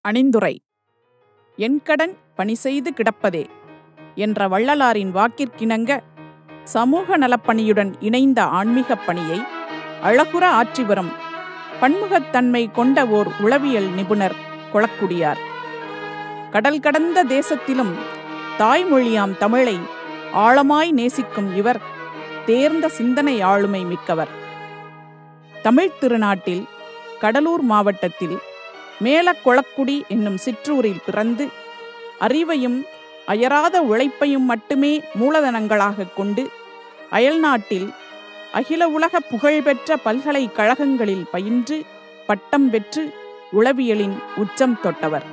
அணிந்துரை என்கடன் பணி செய்து கிடப்பதே என்ற வள்ளலாரின் வாக்கிற்கிணங்க சமூக நலப்பணியுடன் இணைந்த ஆன்மீகப் பணியை அழகுற ஆற்றி வரும் பன்முகத்தன்மை கொண்ட ஓர் உளவியல் நிபுணர் கொளக்குடியார் கடல் கடந்த தேசத்திலும் தாய்மொழியாம் தமிழை ஆழமாய் நேசிக்கும் இவர் தேர்ந்த சிந்தனை ஆளுமை மிக்கவர் தமிழ்த் திருநாட்டில் கடலூர் மாவட்டத்தில் மேலக்கொளக்குடி என்னும் சிற்றூரில் பிறந்து அறிவையும் அயராத உழைப்பையும் மட்டுமே மூலதனங்களாகக் கொண்டு அயல்நாட்டில் அகில உலக புகழ்பெற்ற பல்கலைக்கழகங்களில் பயின்று பட்டம் பெற்று உளவியலின் உச்சம் தொட்டவர்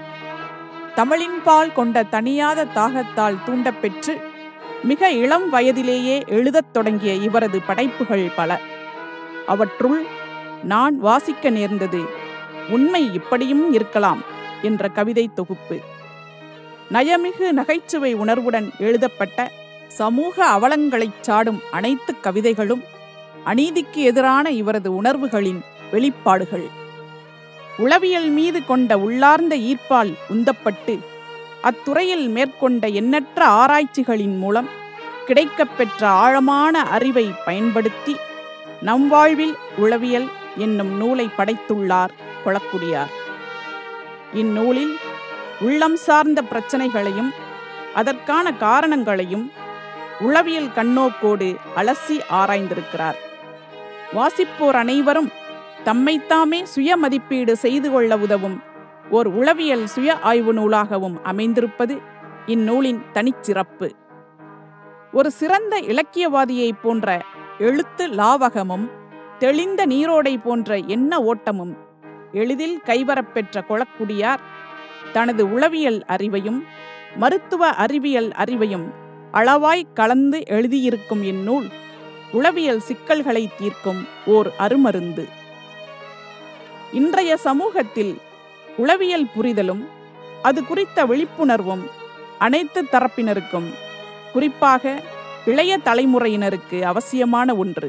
தமிழின்பால் கொண்ட தனியாத தாகத்தால் தூண்டப்பெற்று மிக இளம் வயதிலேயே எழுதத் தொடங்கிய இவரது படைப்புகள் பல அவற்றுள் நான் வாசிக்க நேர்ந்தது உண்மை இப்படியும் இருக்கலாம் என்ற கவிதை தொகுப்பு நயமிகு நகைச்சுவை உணர்வுடன் எழுதப்பட்ட சமூக அவலங்களைச் சாடும் அனைத்து கவிதைகளும் அநீதிக்கு எதிரான இவரது உணர்வுகளின் வெளிப்பாடுகள் உளவியல் மீது கொண்ட உள்ளார்ந்த ஈர்ப்பால் உந்தப்பட்டு அத்துறையில் மேற்கொண்ட எண்ணற்ற ஆராய்ச்சிகளின் மூலம் கிடைக்கப்பெற்ற ஆழமான அறிவை பயன்படுத்தி நம் வாழ்வில் உளவியல் என்னும் நூலை படைத்துள்ளார் கொளக்குடியார் இந்நூலில் உள்ளம் சார்ந்த பிரச்சனைகளையும் அதற்கான காரணங்களையும் உளவியல் கண்ணோக்கோடு அலசி ஆராய்ந்திருக்கிறார் வாசிப்போர் அனைவரும் தம்மைத்தாமே சுய மதிப்பீடு செய்து கொள்ள உதவும் ஓர் உளவியல் சுய ஆய்வு நூலாகவும் அமைந்திருப்பது இந்நூலின் தனிச்சிறப்பு ஒரு சிறந்த இலக்கியவாதியைப் போன்ற எழுத்து லாவகமும் தெளிந்த நீரோடை போன்ற எண்ண ஓட்டமும் எளிதில் கைவரப்பெற்ற கொளக்குடியார் தனது உளவியல் அறிவையும் மருத்துவ அறிவியல் அறிவையும் அளவாய் கலந்து எழுதியிருக்கும் இந்நூல் உளவியல் சிக்கல்களை தீர்க்கும் ஓர் அருமருந்து இன்றைய சமூகத்தில் உளவியல் புரிதலும் அது குறித்த விழிப்புணர்வும் அனைத்து தரப்பினருக்கும் குறிப்பாக இளைய தலைமுறையினருக்கு அவசியமான ஒன்று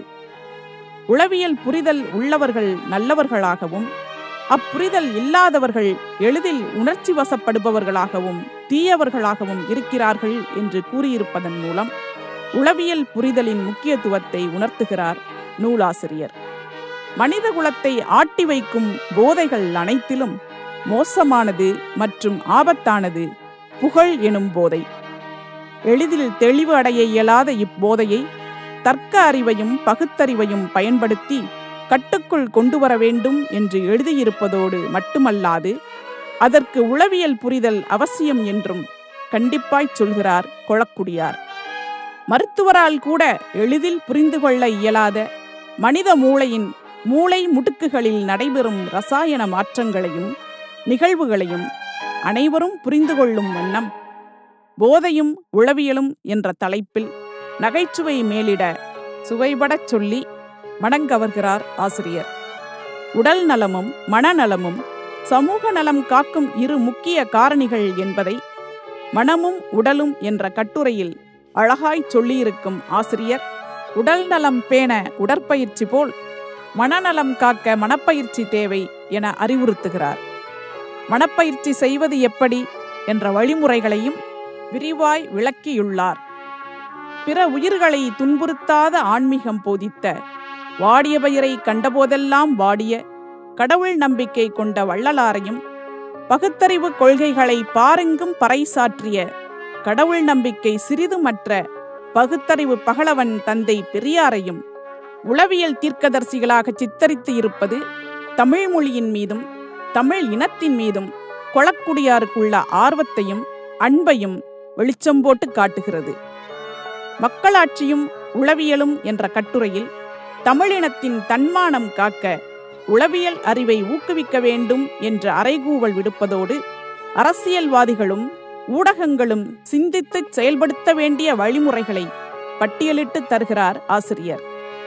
உளவியல் புரிதல் உள்ளவர்கள் நல்லவர்களாகவும் அப்புரிதல் இல்லாதவர்கள் எளிதில் உணர்ச்சி வசப்படுபவர்களாகவும் தீயவர்களாகவும் இருக்கிறார்கள் என்று கூறியிருப்பதன் மூலம் உளவியல் புரிதலின் முக்கியத்துவத்தை உணர்த்துகிறார் நூலாசிரியர் மனித குலத்தை ஆட்டி வைக்கும் போதைகள் அனைத்திலும் மோசமானது மற்றும் ஆபத்தானது புகழ் எனும் போதை எளிதில் தெளிவு அடைய இயலாத இப்போதையை தர்க்க அறிவையும் பகுத்தறிவையும் பயன்படுத்தி கட்டுக்குள் கொண்டு வர வேண்டும் என்று எழுதியிருப்பதோடு மட்டுமல்லாது அதற்கு உளவியல் புரிதல் அவசியம் என்றும் கண்டிப்பாய் சொல்கிறார் கொளக்குடியார் மருத்துவரால் கூட எளிதில் புரிந்து கொள்ள இயலாத மனித மூளையின் மூளை முடுக்குகளில் நடைபெறும் ரசாயன மாற்றங்களையும் நிகழ்வுகளையும் அனைவரும் புரிந்து கொள்ளும் வண்ணம் போதையும் உளவியலும் என்ற தலைப்பில் நகைச்சுவை மேலிட சுவைபடச் சொல்லி மடங்கவர்கிறார் ஆசிரியர் உடல் நலமும் மனநலமும் சமூக நலம் காக்கும் இரு முக்கிய காரணிகள் என்பதை மனமும் உடலும் என்ற கட்டுரையில் அழகாய் சொல்லியிருக்கும் ஆசிரியர் உடல் நலம் பேண உடற்பயிற்சி போல் மனநலம் காக்க மனப்பயிற்சி தேவை என அறிவுறுத்துகிறார் மனப்பயிற்சி செய்வது எப்படி என்ற வழிமுறைகளையும் விரிவாய் விளக்கியுள்ளார் பிற உயிர்களை துன்புறுத்தாத ஆன்மீகம் போதித்த வாடிய பயிரை கண்டபோதெல்லாம் வாடிய கடவுள் நம்பிக்கை கொண்ட வள்ளலாரையும் பகுத்தறிவு கொள்கைகளை பாரெங்கும் பறைசாற்றிய கடவுள் நம்பிக்கை சிறிதுமற்ற பகுத்தறிவு பகலவன் தந்தை பெரியாரையும் உளவியல் தீர்க்கதரிசிகளாக சித்தரித்து இருப்பது தமிழ் மொழியின் மீதும் தமிழ் இனத்தின் மீதும் கொளக்குடியாருக்குள்ள ஆர்வத்தையும் அன்பையும் வெளிச்சம் போட்டு காட்டுகிறது மக்களாட்சியும் உளவியலும் என்ற கட்டுரையில் தமிழினத்தின் தன்மானம் காக்க உளவியல் அறிவை ஊக்குவிக்க வேண்டும் என்று அறைகூவல் விடுப்பதோடு அரசியல்வாதிகளும் ஊடகங்களும் சிந்தித்து செயல்படுத்த வேண்டிய வழிமுறைகளை பட்டியலிட்டு தருகிறார் ஆசிரியர்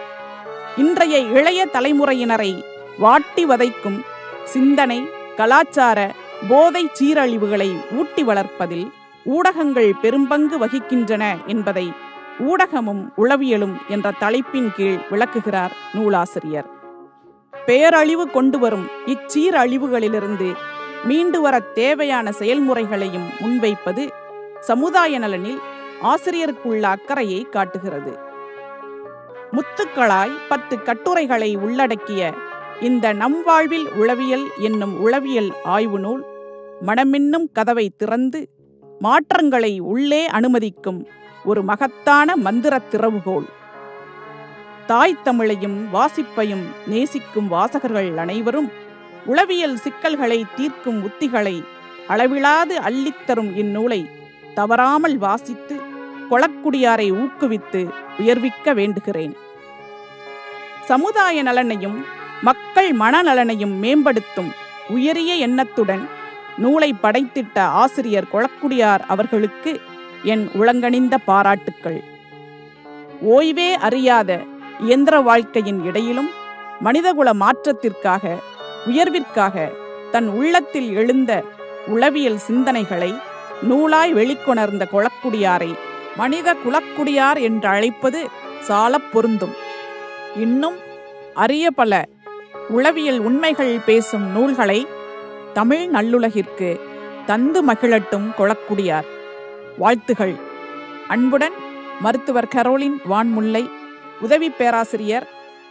இன்றைய இளைய தலைமுறையினரை வாட்டி வதைக்கும் சிந்தனை கலாச்சார போதை சீரழிவுகளை ஊட்டி வளர்ப்பதில் ஊடகங்கள் பெரும்பங்கு வகிக்கின்றன என்பதை ஊடகமும் உளவியலும் என்ற தலைப்பின் கீழ் விளக்குகிறார் நூலாசிரியர் பேரழிவு கொண்டு வரும் இச்சீரழிவுகளிலிருந்து மீண்டு வரத் தேவையான செயல்முறைகளையும் முன்வைப்பது சமுதாய நலனில் ஆசிரியருக்குள்ள அக்கறையை காட்டுகிறது முத்துக்களாய் பத்து கட்டுரைகளை உள்ளடக்கிய இந்த நம் வாழ்வில் உளவியல் என்னும் உளவியல் ஆய்வு நூல் மனமென்னும் கதவை திறந்து மாற்றங்களை உள்ளே அனுமதிக்கும் ஒரு மகத்தான மந்திரத் திறவுகோல் தாய் தமிழையும் வாசிப்பையும் நேசிக்கும் வாசகர்கள் அனைவரும் உளவியல் சிக்கல்களை தீர்க்கும் உத்திகளை அளவிலாது அள்ளித்தரும் இந்நூலை தவறாமல் வாசித்து கொளக்குடியாரை ஊக்குவித்து உயர்விக்க வேண்டுகிறேன் சமுதாய நலனையும் மக்கள் மனநலனையும் மேம்படுத்தும் உயரிய எண்ணத்துடன் நூலை படைத்திட்ட ஆசிரியர் கொளக்குடியார் அவர்களுக்கு என் உளங்கனிந்த பாராட்டுக்கள் ஓய்வே அறியாத இயந்திர வாழ்க்கையின் இடையிலும் மனிதகுல மாற்றத்திற்காக உயர்விற்காக தன் உள்ளத்தில் எழுந்த உளவியல் சிந்தனைகளை நூலாய் வெளிக்கொணர்ந்த கொளக்குடியாரை மனித குலக்குடியார் என்று அழைப்பது சாலப் பொருந்தும் இன்னும் அரிய பல உளவியல் உண்மைகள் பேசும் நூல்களை தமிழ் நல்லுலகிற்கு தந்து மகிழட்டும் கொளக்குடியார் வாழ்த்துகள் அன்புடன் மருத்துவர் கரோலின் வான்முல்லை உதவி பேராசிரியர்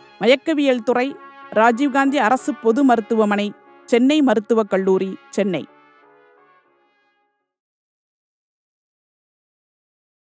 மயக்கவியல் துறை ராஜீவ்காந்தி அரசு பொது மருத்துவமனை சென்னை மருத்துவக் கல்லூரி சென்னை